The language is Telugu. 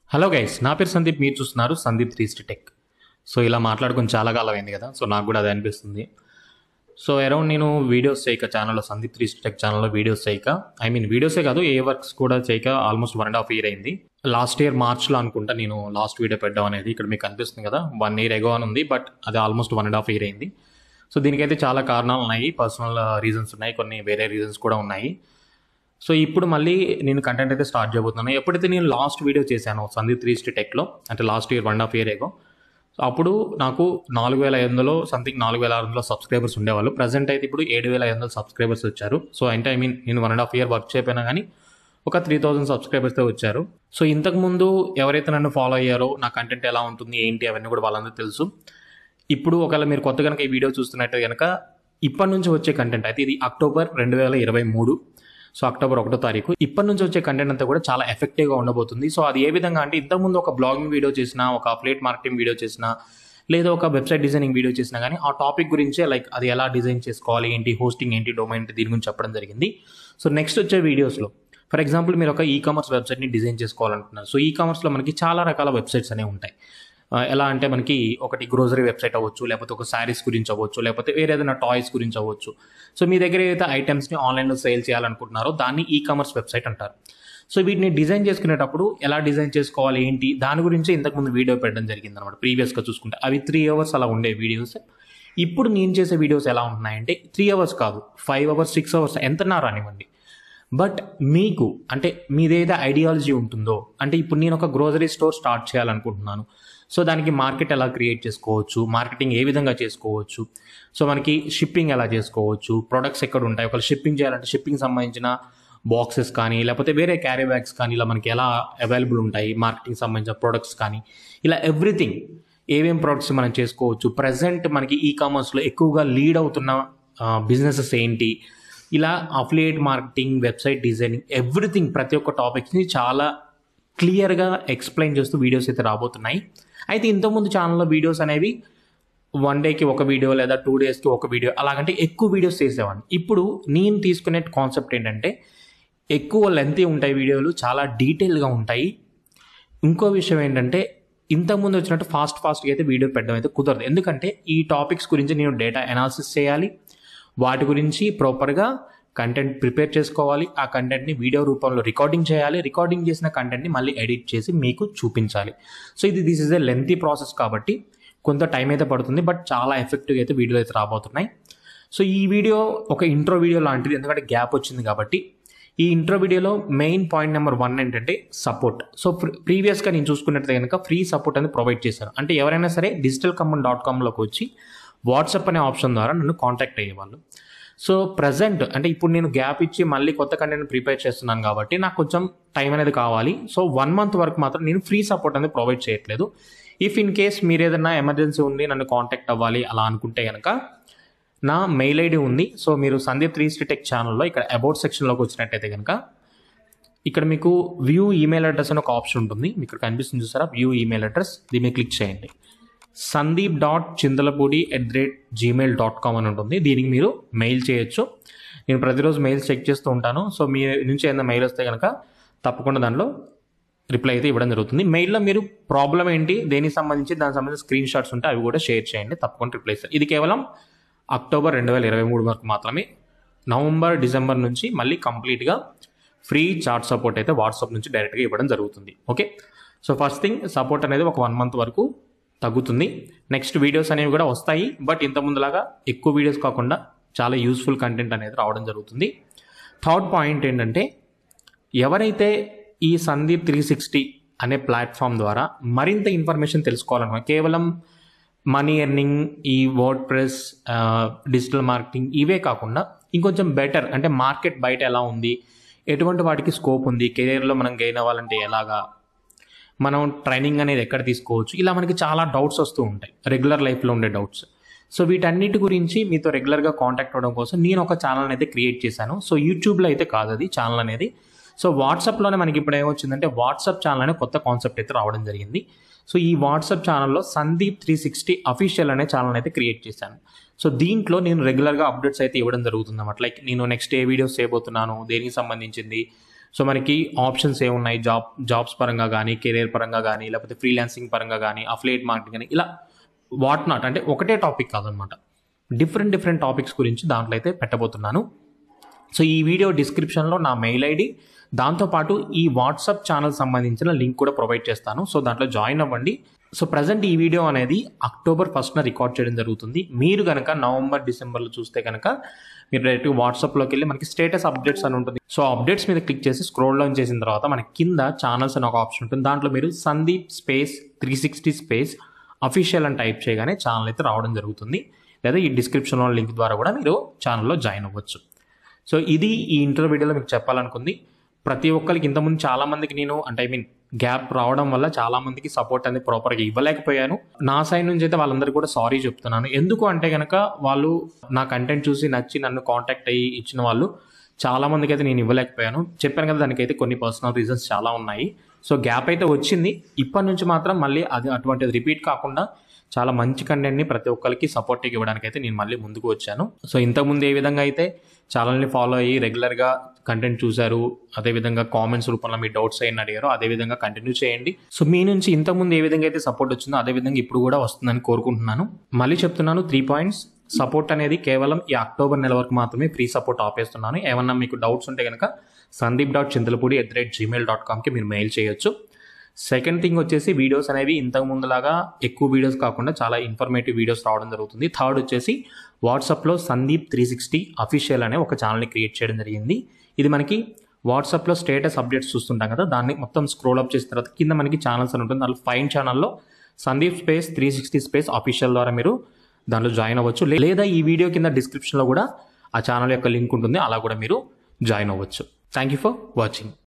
హలో గైస్ నా పేరు సందీప్ మీరు చూస్తున్నారు సందీప్ త్రీ టెక్ సో ఇలా మాట్లాడుకుని చాలా కాలం అయింది కదా సో నాకు కూడా అదే అనిపిస్తుంది సో అరౌండ్ నేను వీడియోస్ చేయక ఛానల్లో సందీప్ త్రీ టెక్ ఛానల్లో వీడియోస్ చేయక ఐ మీన్ వీడియోసే కాదు ఏ వర్క్స్ కూడా చేయక almost one and half year అయింది లాస్ట్ ఇయర్ మార్చ్లో అనుకుంటా నేను లాస్ట్ వీడియో పెట్టడం అనేది ఇక్కడ మీకు కనిపిస్తుంది కదా వన్ ఇయర్ ఎగో అని ఉంది బట్ అది almost one and half year అయింది సో దీనికైతే చాలా కారణాలు ఉన్నాయి పర్సనల్ రీజన్స్ ఉన్నాయి కొన్ని వేరే రీజన్స్ కూడా ఉన్నాయి సో ఇప్పుడు మళ్ళీ నేను కంటెంట్ అయితే స్టార్ట్ చేయబోతున్నాను ఎప్పుడైతే నేను లాస్ట్ వీడియో చేశాను సందీప్ త్రీ టెక్లో అంటే last year one half year ago so అప్పుడు నాకు నాలుగు వేల ఐదు వందలు సంథింగ్ నాలుగు వేల ఆరు వందల సబ్స్క్రైబర్స్ ఉండేవాళ్ళు ప్రజెంట్ అయితే ఇప్పుడు ఏడు వేల ఐదు వందల సబ్స్క్రైబర్స్ వచ్చారు సో అంటే ఐ మీన్ నేను one and half year work చేయకపోయినా కానీ ఒక త్రీ థౌజండ్ సబ్స్క్రైబర్స్తో వచ్చారు సో ఇంతకుముందు ఎవరైతే నన్ను ఫాలో అయ్యారో నా కంటెంట్ ఎలా ఉంటుంది ఏంటి అవన్నీ కూడా వాళ్ళందరూ తెలుసు ఇప్పుడు ఒకవేళ మీరు కొత్త కనుక ఈ వీడియో చూస్తున్నట్టు కనుక ఇప్పటి నుంచి వచ్చే కంటెంట్ అయితే ఇది అక్టోబర్ రెండు వేల ఇరవై మూడు సో అక్టోబర్ ఒకటో తారీఖు ఇప్పటి నుంచి వచ్చే కంటెంట్ అంతా కూడా చాలా ఎఫెక్టివ్గా ఉండబోతుంది సో అది ఏ విధంగా అంటే ఇంతకుముందు ఒక బ్లాగింగ్ వీడియో చేసినా ఒక అప్లేట్ మార్కెటింగ్ వీడియో చేసినా లేదా ఒక వెబ్సైట్ డిజైనింగ్ వీడియో చేసినా కానీ ఆ టాపిక్ గురించే లైక్ అది ఎలా డిజైన్ చేసుకోవాలి ఏంటి హోస్టింగ్ ఏంటి డొమైన్ ఏంటి దీని గురించి చెప్పడం జరిగింది సో నెక్స్ట్ వచ్చే వీడియోస్లో ఫర్ ఎగ్జాంపుల్ మీరు ఒక ఈ కామర్స్ వెబ్సైట్ని డిజైన్ చేసుకోవాలనుకున్నారు సో ఈ కామర్స్లో మనకి చాలా రకాల వెబ్సైట్స్ అనేవి ఉంటాయి ఆ, ఎలా అంటే మనకి ఒకటి గ్రోసరీ వెబ్సైట్ అవ్వచ్చు లేకపోతే ఒక శారీస్ గురించి అవ్వచ్చు లేకపోతే వేరే ఏదైనా టాయ్స్ గురించి అవ్వచ్చు సో మీ దగ్గర ఏదైతే ఐటమ్స్ని ఆన్లైన్లో సేల్ చేయాలనుకుంటున్నారో దాన్ని ఈ కామర్స్ వెబ్సైట్ అంటారు సో వీటిని డిజైన్ చేసుకునేటప్పుడు ఎలా డిజైన్ చేసుకోవాలి ఏంటి దాని గురించి ఇంతకుముందు వీడియో పెట్టడం జరిగింది అనమాట ప్రీవియస్గా చూసుకుంటే అవి త్రీ అవర్స్ అలా ఉండే వీడియోస్ ఇప్పుడు నేను చేసే వీడియోస్ ఎలా ఉంటున్నాయంటే త్రీ అవర్స్ కాదు ఫైవ్ అవర్స్ సిక్స్ అవర్స్ ఎంతనా రానివ్వండి బట్ మీకు అంటే మీదేదో ఐడియాలజీ ఉంటుందో అంటే ఇప్పుడు నేను ఒక గ్రోసరీ స్టోర్ స్టార్ట్ చేయాలనుకుంటున్నాను సో దానికి మార్కెట్ ఎలా క్రియేట్ చేసుకోవచ్చు మార్కెటింగ్ ఏ విధంగా చేసుకోవచ్చు సో మనకి షిప్పింగ్ ఎలా చేసుకోవచ్చు ప్రొడక్ట్స్ ఎక్కడ ఉంటాయి ఒకవేళ షిప్పింగ్ చేయాలంటే షిప్పింగ్ సంబంధించిన బాక్సెస్ కానీ లేకపోతే వేరే క్యారీ బ్యాగ్స్ కానీ ఇలా మనకి ఎలా అవైలబుల్ ఉంటాయి మార్కెటింగ్ సంబంధించిన ప్రొడక్ట్స్ కానీ ఇలా ఎవ్రీథింగ్ ఏమేం ప్రొడక్ట్స్ మనం చేసుకోవచ్చు ప్రజెంట్ మనకి ఈ కామర్స్లో ఎక్కువగా లీడ్ అవుతున్న బిజినెసెస్ ఏంటి ఇలా affiliate marketing website designing everything ప్రతి ఒక్క టాపిక్స్ని చాలా క్లియర్గా ఎక్స్ప్లెయిన్ చేస్తూ వీడియోస్ అయితే రాబోతున్నాయి అయితే ఇంతకుముందు ఛానల్లో వీడియోస్ అనేవి వన్ డేకి ఒక వీడియో లేదా టూ డేస్కి ఒక వీడియో అలాగంటే ఎక్కువ వీడియోస్ చేసేవాడిని ఇప్పుడు నేను తీసుకునే కాన్సెప్ట్ ఏంటంటే ఎక్కువ లెంతీ ఉంటాయి వీడియోలు చాలా డీటెయిల్గా ఉంటాయి ఇంకో విషయం ఏంటంటే ఇంతకుముందు వచ్చినట్టు ఫాస్ట్ ఫాస్ట్గా అయితే వీడియో పెట్టడం అయితే కుదరదు ఎందుకంటే ఈ టాపిక్స్ గురించి నేను డేటా అనాలిసిస్ చేయాలి వాటి గురించి ప్రాపర్గా కంటెంట్ ప్రిపేర్ చేసుకోవాలి ఆ కంటెంట్ని వీడియో రూపంలో రికార్డింగ్ చేయాలి రికార్డింగ్ చేసిన కంటెంట్ని మళ్ళీ ఎడిట్ చేసి మీకు చూపించాలి సో ఇది this is a lengthy process కాబట్టి కొంత టైం అయితే పడుతుంది బట్ చాలా ఎఫెక్టివ్గా అయితే వీడియోలు అయితే రాబోతున్నాయి సో ఈ వీడియో ఒక ఇంట్రో వీడియో లాంటిది ఎందుకంటే గ్యాప్ వచ్చింది కాబట్టి ఈ ఇంట్రో వీడియోలో మెయిన్ పాయింట్ నెంబర్ వన్ ఏంటంటే సపోర్ట్ సో ప్రీవియస్గా నేను చూసుకున్నట్లయితే కనుక ఫ్రీ సపోర్ట్ అనేది ప్రొవైడ్ చేశారు అంటే ఎవరైనా సరే డిజిటల్ కమ్మన్ డాట్ కామ్లోకి వచ్చి వాట్సాప్ అనే ఆప్షన్ ద్వారా నన్ను కాంటాక్ట్ అయ్యేవాళ్ళు సో ప్రజెంట్ అంటే ఇప్పుడు నేను గ్యాప్ ఇచ్చి మళ్ళీ కొత్త కంటెంట్ ప్రిపేర్ చేస్తున్నాను కాబట్టి నాకు కొంచెం టైం అనేది కావాలి సో వన్ మంత్ వరకు మాత్రం నేను ఫ్రీ సపోర్ట్ అనేది ప్రొవైడ్ చేయట్లేదు ఇఫ్ ఇన్ కేస్ మీరు ఏదైనా ఎమర్జెన్సీ ఉంది నన్ను కాంటాక్ట్ అవ్వాలి అలా అనుకుంటే కనుక నా మెయిల్ ఐడి ఉంది సో మీరు సందీప్ త్రీ టెక్ ఛానల్లో ఇక్కడ అబౌట్ సెక్షన్లోకి వచ్చినట్టయితే కనుక ఇక్కడ మీకు వ్యూ ఈమెయిల్ అడ్రస్ అని ఒక ఆప్షన్ ఉంటుంది మీకు ఇక్కడ కనిపిస్తుంది చూసారా వ్యూ ఈమెయిల్ అడ్రస్ దీని మీద క్లిక్ చేయండి Sandeep dot Chintalapudi at the rate Gmail dot com అని ఉంటుంది దీనికి మీరు మెయిల్ చేయొచ్చు నేను ప్రతిరోజు మెయిల్స్ చెక్ చేస్తూ ఉంటాను సో మీ నుంచి ఏదైనా మెయిల్ వస్తే కనుక తప్పకుండా దానిలో రిప్లై అయితే ఇవ్వడం జరుగుతుంది మెయిల్లో మీరు ప్రాబ్లం ఏంటి దేనికి సంబంధించి దానికి సంబంధించిన స్క్రీన్ షాట్స్ ఉంటే అవి కూడా షేర్ చేయండి తప్పకుండా రిప్లై ఇస్తారు ఇది కేవలం అక్టోబర్ రెండు వేల ఇరవై మూడు వరకు మాత్రమే నవంబర్ డిసెంబర్ నుంచి మళ్ళీ కంప్లీట్గా ఫ్రీ చార్ట్ సపోర్ట్ అయితే వాట్సాప్ నుంచి డైరెక్ట్గా ఇవ్వడం జరుగుతుంది okay so first thing support అనేది ఒక వన్ మంత్ వరకు తగ్గుతుంది నెక్స్ట్ వీడియోస్ అనేవి కూడా వస్తాయి బట్ ఇంతకుముందులాగా ఎక్కువ వీడియోస్ కాకుండా చాలా యూస్ఫుల్ కంటెంట్ అనేది రావడం జరుగుతుంది థర్డ్ పాయింట్ ఏంటంటే ఎవరైతే ఈ సందీప్ త్రీ సిక్స్టీ అనే ప్లాట్ఫామ్ ద్వారా మరింత ఇన్ఫర్మేషన్ తెలుసుకోవాలనుకో కేవలం మనీ ఎర్నింగ్ ఈ వర్డ్ ప్రెస్ డిజిటల్ మార్కెటింగ్ ఇవే కాకుండా ఇంకొంచెం బెటర్ అంటే మార్కెట్ బయట ఎలా ఉంది ఎటువంటి వాటికి స్కోప్ ఉంది కెరీర్లో మనం గెయిన్ అవ్వాలంటే ఎలాగా మనం ట్రైనింగ్ అనేది ఎక్కడ తీసుకోవచ్చు ఇలా మనకి చాలా డౌట్స్ వస్తూ ఉంటాయి రెగ్యులర్ లైఫ్లో ఉండే డౌట్స్ సో వీటన్నిటి గురించి మీతో రెగ్యులర్గా కాంటాక్ట్ అవ్వడం కోసం నేను ఒక ఛానల్ అయితే క్రియేట్ చేశాను సో యూట్యూబ్లో అయితే కాదు అది ఛానల్ అనేది సో వాట్సాప్లోనే మనకి ఇప్పుడు ఏమొచ్చిందంటే వాట్సాప్ ఛానల్ అనే కొత్త కాన్సెప్ట్ అయితే రావడం జరిగింది సో ఈ వాట్సాప్ ఛానల్లో సందీప్ త్రీ సిక్స్టీ అఫీషియల్ అనే ఛానల్ అయితే క్రియేట్ చేశాను సో దీంట్లో నేను రెగ్యులర్గా అప్డేట్స్ అయితే ఇవ్వడం జరుగుతుంది అన్నమాట లైక్ నేను నెక్స్ట్ ఏ వీడియోస్ చేయబోతున్నాను దేనికి సంబంధించింది సో మనకి ఆప్షన్స్ ఏమున్నాయి జాబ్ జాబ్స్ పరంగా కానీ కెరీర్ పరంగా కానీ లేకపోతే ఫ్రీలాన్సింగ్ పరంగా కానీ అఫ్లేట్ మార్కెటింగ్ కానీ ఇలా వాట్ నాట్ అంటే ఒకటే టాపిక్ కాదనమాట డిఫరెంట్ డిఫరెంట్ టాపిక్స్ గురించి దాంట్లో అయితే పెట్టబోతున్నాను సో ఈ వీడియో డిస్క్రిప్షన్లో నా మెయిల్ ఐడి దాంతోపాటు ఈ వాట్సాప్ ఛానల్ సంబంధించిన లింక్ కూడా ప్రొవైడ్ చేస్తాను సో దాంట్లో జాయిన్ అవ్వండి సో ప్రజెంట్ ఈ వీడియో అనేది అక్టోబర్ ఫస్ట్న రికార్డ్ చేయడం జరుగుతుంది మీరు కనుక నవంబర్ డిసెంబర్లో చూస్తే కనుక మీరు డైరెక్ట్ వాట్సాప్లోకి వెళ్ళి మనకి స్టేటస్ అప్డేట్స్ అని ఉంటుంది సో అప్డేట్స్ మీద క్లిక్ చేసి స్క్రోల్ డౌన్ చేసిన తర్వాత మనకి కింద ఛానల్స్ అని ఒక ఆప్షన్ ఉంటుంది దాంట్లో మీరు Sandeep space three sixty space official అని టైప్ చేయగానే ఛానల్ అయితే రావడం జరుగుతుంది లేదా ఈ డిస్క్రిప్షన్లో లింక్ ద్వారా కూడా మీరు ఛానల్లో జాయిన్ అవ్వచ్చు సో ఇది ఈ ఇంటర్ వీడియోలో మీకు చెప్పాలనుకుంది ప్రతి ఒక్కరికి ఇంతకుముందు చాలా మందికి నేను అంటే ఐ మీన్ గ్యాప్ రావడం వల్ల చాలా మందికి సపోర్ట్ అనేది ప్రాపర్గా ఇవ్వలేకపోయాను నా సైడ్ నుంచి అయితే వాళ్ళందరికీ కూడా సారీ చెప్తున్నాను ఎందుకు అంటే కనుక వాళ్ళు నా కంటెంట్ చూసి నచ్చి నన్ను కాంటాక్ట్ అయ్యి ఇచ్చిన వాళ్ళు చాలా మందికి అయితే నేను ఇవ్వలేకపోయాను చెప్పాను కదా దానికైతే కొన్ని పర్సనల్ రీజన్స్ చాలా ఉన్నాయి సో గ్యాప్ అయితే వచ్చింది ఇప్పటి నుంచి మాత్రం మళ్ళీ అది అటువంటిది రిపీట్ కాకుండా చాలా మంచి కంటెంట్ని ప్రతి ఒక్కరికి సపోర్ట్ ఇవ్వడానికి అయితే నేను మళ్ళీ ముందుకు వచ్చాను సో ఇంతకుముందు ఏ విధంగా అయితే ఛానల్ని ఫాలో అయ్యి రెగ్యులర్గా కంటెంట్ చూశారు అదేవిధంగా కామెంట్స్ రూపంలో మీ డౌట్స్ అయిన అడిగారు అదేవిధంగా కంటిన్యూ చేయండి సో మీ నుంచి ఇంతకుముందు ఏ విధంగా అయితే సపోర్ట్ వచ్చిందో అదే విధంగా ఇప్పుడు కూడా వస్తుందని కోరుకుంటున్నాను మళ్ళీ చెప్తున్నాను త్రీ పాయింట్స్ సపోర్ట్ అనేది కేవలం ఈ అక్టోబర్ నెల వరకు మాత్రమే ఫ్రీ సపోర్ట్ ఆపేస్తున్నాను ఏమన్నా మీకు డౌట్స్ ఉంటే కనుక Sandeep dot Chintalapudi at the rate Gmail dot కామ్కి మీరు మెయిల్ చేయొచ్చు సెకండ్ థింగ్ వచ్చేసి వీడియోస్ అనేవి ఇంతకు ముందులాగా ఎక్కువ వీడియోస్ కాకుండా చాలా ఇన్ఫర్మేటివ్ వీడియోస్ రావడం జరుగుతుంది థర్డ్ వచ్చేసి వాట్సాప్లో సందీప్ త్రీ సిక్స్టీ అఫీషియల్ అనే ఒక ఛానల్ని క్రియేట్ చేయడం జరిగింది ఇది మనకి వాట్సాప్లో స్టేటస్ అప్డేట్స్ చూస్తుంటాం కదా దాన్ని మొత్తం స్క్రోల్ అప్ చేసిన తర్వాత కింద మనకి ఛానల్స్ అని ఉంటుంది దాంట్లో ఫైన్ ఛానల్లో Sandeep space three sixty space official ద్వారా మీరు దాంట్లో జాయిన్ అవ్వచ్చు లే- లేదా ఈ వీడియో కింద డిస్క్రిప్షన్లో కూడా ఆ ఛానల్ యొక్క లింక్ ఉంటుంది అలా కూడా మీరు జాయిన్ అవ్వచ్చు థ్యాంక్ యూ ఫర్ వాచింగ్